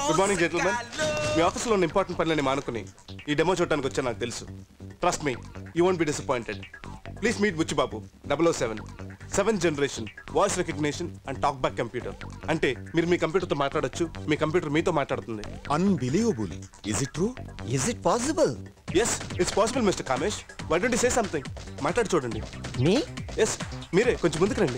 Good morning gentlemen మీ ఆఫీస్లో ఉన్న important పనులని మానుకుని ఈ డెమో చూడడానికి వచ్చా నాకు తెలుసు trust me you won't be disappointed please meet Buchibabu double O seven seven generation voice recognition and talk back computer అంటే మీరు మీ కంప్యూటర్తో మాట్లాడొచ్చు మీ కంప్యూటర్ మీతో మాట్లాడుతుంది unbelievable is it true is it possible yes it's possible mister Kamesh why don't say something మాట్లాడి చూడండి మీ ఎస్ మీరే కొంచెం ముందుకు రండి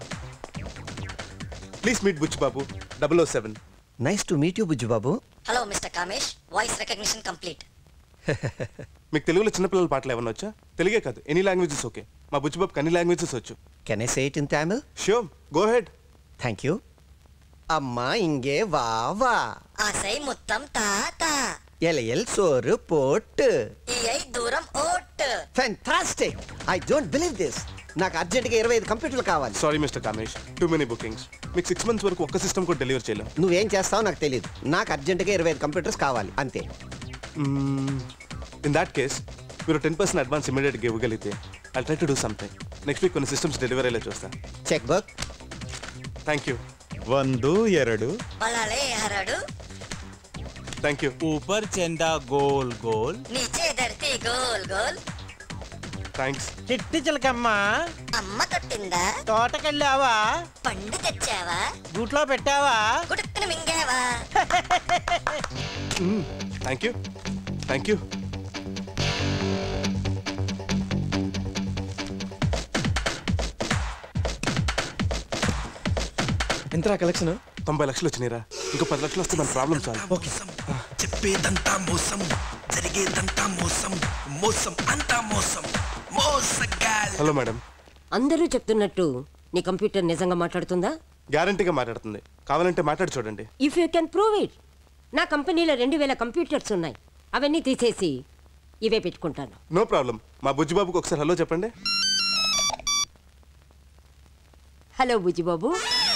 please meet Buchibabu double O seven nice to meet you Bujju Babu hello mister Kamesh voice recognition complete మీకు తెలుగులో చిన్నపిల్లల పాటలు ఏమన్నా వచ్చా తెలుగే కాదు ఎనీ లాంగ్వేజెస్ ఓకే మా బుచ్చిబాబుకి అన్ని లాంగ్వేజెస్ వచ్చు can I say it in Tamil sure go ahead thank you అమ్మా ఇంగే వా వా ఆసై ముత్తం తాత ఎలయల్ సోరు పోట్ ఈఐ దూరం ఓట్ fantastic I don't believe this నాకు అర్జెంట్గా ఇరవై ఐదు కంప్యూటర్లు కావాలి sorry mister Kamesh too many bookings మీకు సిక్స్ మంత్స్ వరకు ఒక్క సిస్టమ్ కూడా డెలివర్ చేయలేం నువ్వేం చేస్తావో నాకు తెలియదు నాకు అర్జెంటుగా ఇరవై ఐదు కంప్యూటర్స్ కావాలి అంతే ఇన్ దాట్ కేస్ మీరు టెన్ పర్సెంట్ అడ్వాన్స్ ఇమీడియట్గా ఇవ్వగలిగితే I try to do something next week కొన్ని సిస్టమ్స్ డెలివరీ అయ్యేలా చూస్తాను చెక్ బుక్ థ్యాంక్ యూ ಒಂದು ಎರಡು బలాలే హరడు థ్యాంక్ యూ ऊपर चंदा गोल गोल నీచే ధరతి గోల్ గోల్ థ్యాంక్స్ చిట్టి చిలకమ్మ అమ్మ కొట్టిందా తోటకెళ్ళావా పండు తెచ్చావా గూట్లో పెట్టావా గుడుక్కుని మింగావా థ్యాంక్ యూ థ్యాంక్ యూ ఎంతరా కలెక్షన్ తొంభై లక్షలు వచ్చినాయిరా ఇంకో పది లక్షలు వస్తే మన ప్రాబ్లం చాలు చెప్పేదంతా మోసం జరిగేదంతా మోసం మోసం అంతా మోసం మోసగాల్ హలో మేడం అందరూ చెప్తున్నట్టు నీ కంప్యూటర్ నిజంగా మాట్లాడుతుందా గ్యారంటీగా మాట్లాడుతుంది కావాలంటే మాట్లాడి చూడండి if you can prove it నా కంపెనీలో రెండు వేల కంప్యూటర్స్ ఉన్నాయి అవన్నీ తీసేసి ఇవే పెట్టుకుంటాను నో ప్రాబ్లం మా బుజ్జిబాబుకి ఒకసారి హలో చెప్పండి hello Bujjibabu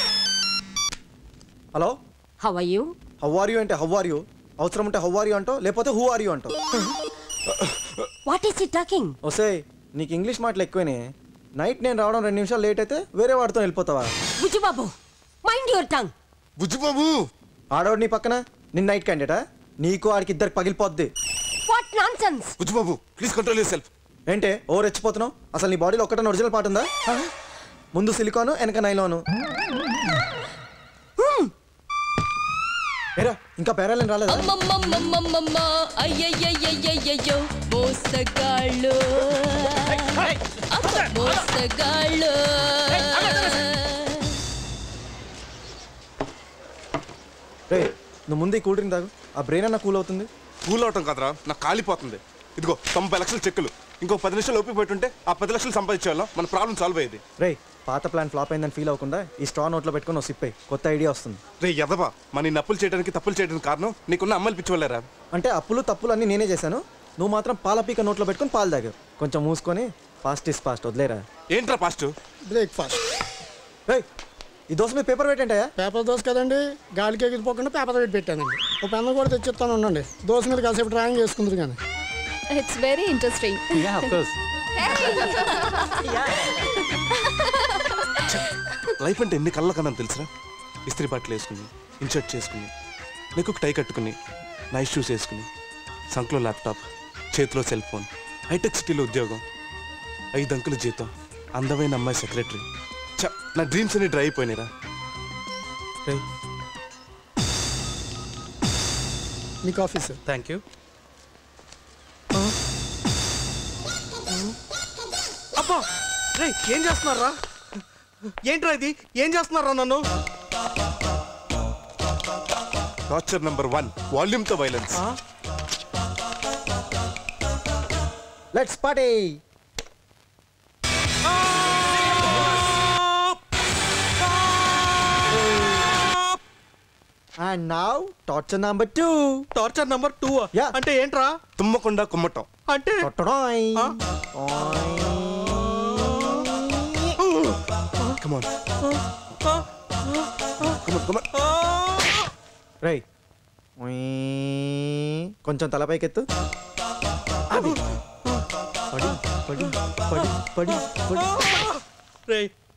hello how are you how are you అంటే హౌ ఆర్ యూ అవసరం ఉంటే హౌ ఆర్ యూ అంటావు లేకపోతే హూ ఆర్ యూ అంటావు వాట్ ఈస్ ఈ టాకింగ్ వస్తే నీకు ఇంగ్లీష్ మాటలు ఎక్కువనే నైట్ నేను రావడం రెండు నిమిషాలు లేట్ అయితే వేరే వాడితో వెళ్ళిపోతావా Bujjibabu mind your tongue Bujjibabu ఆడవాడు నీ పక్కన నిన్న నైట్ క్యాండిడేటా నీకు ఆడికి ఇద్దరికి పగిలిపోద్ది what nonsense Bujjibabu please control yourself ఏంటే ఓ రెచ్చిపోతున్నావు అసలు నీ బాడీలో ఒక్కటే ఒరిజినల్ పాట ఉందా ముందు సిలికాను వెనక నైలోను ఏరా ఇంకా పేరాలని రాలేదా అమ్మమ్మమ్మమ్మమ్మ అయ్యయ్యయ్యయ్యయ్యో మోసగాళ్ళు అబ్బ, మోసగాళ్ళు రే నువ్వు ముందు ఈ కూల్ డ్రింక్ తాగు ఆ బ్రెయిన్ అన్న కూల్ అవుతుంది కూల్ అవటం కదరా నాకు కాలిపోతుంది ఇదిగో తొంభై లక్షల చెక్కులు ఇంకో పది నిమిషాలు ఓపిక పెట్టుంటే ఆ పది లక్షలు సంపాదించేవాళ్ళం మన ప్రాబ్లం సాల్వ్ అయ్యేది రే పాత ప్లాన్ ఫ్లాప్ అయిందని ఫీల్ అవ్వకుండా ఈ స్ట్రా నోట్లో పెట్టుకుని సిప్ అయ్యి కొత్త ఐడియా వస్తుంది రే ఎదవా మన ఈ నప్పులు చేయడానికి తప్పులు చేయడానికి కారణం నీకున్న అమ్మాయిలు పిచ్చివాళ్ళరా అంటే అప్పులు తప్పులు అన్నీ నేనే చేశాను నువ్వు మాత్రం పాల పీక నోట్లో పెట్టుకుని పాలు తాగావు కొంచెం మూసుకొని ఫాస్ట్ ఇస్ ఫాస్ట్ వదిలేరా ఏంట్రా పాస్ట్ బ్రేక్ఫాస్ట్ రే ఈ దోశ మీద పేపర్ పెట్టంటాయా పేపర్ దోశ కదండి గాలికి ఎగిరిపోకుండా పేపర్ పెట్టి పెట్టానండి ఒక పెన్ను కూడా తెచ్చిస్తాను ఉండండి దోశ మీద కాసేపు డ్రాయింగ్ చేసుకుందరు కానీ ఇట్స్ వెరీ ఇంట్రెస్టింగ్ లైఫ్ అంటే ఎన్ని కళ్ళ కన్నా తెలుసురా ఇస్త్రీ బట్టలు వేసుకుని ఇన్షర్ట్ చేసుకుని నెక్కు టై కట్టుకుని నైట్ షూస్ వేసుకుని సంక్లో ల్యాప్టాప్ చేతిలో సెల్ ఫోన్ హైటెక్ సిటీలో ఉద్యోగం ఐదు అంకుల జీతం అందమైన అమ్మాయి సెక్రటరీ చ నా డ్రీమ్స్ అన్ని డ్రై అయిపోయినాయిరా రేయ్ మీకు ఆఫీస్ థ్యాంక్ యూ అబ్బా రే ఏం చేస్తున్నారా ఏంట్రా ఇది ఏం చేస్తున్నారా నన్ను టార్చర్ నెంబర్ వన్ వాల్యూమ్తో violence let's party and now torture number two torture number two Yeah. అంటే ఏంట్రా తుమ్మకుండా కుమ్మటం అంటే కొట్టడాయ్ కమాన్ కమాన్ రేయ్ కొంచెం తలపైకెత్తు అది పడి పడి పడి పడి పడి రే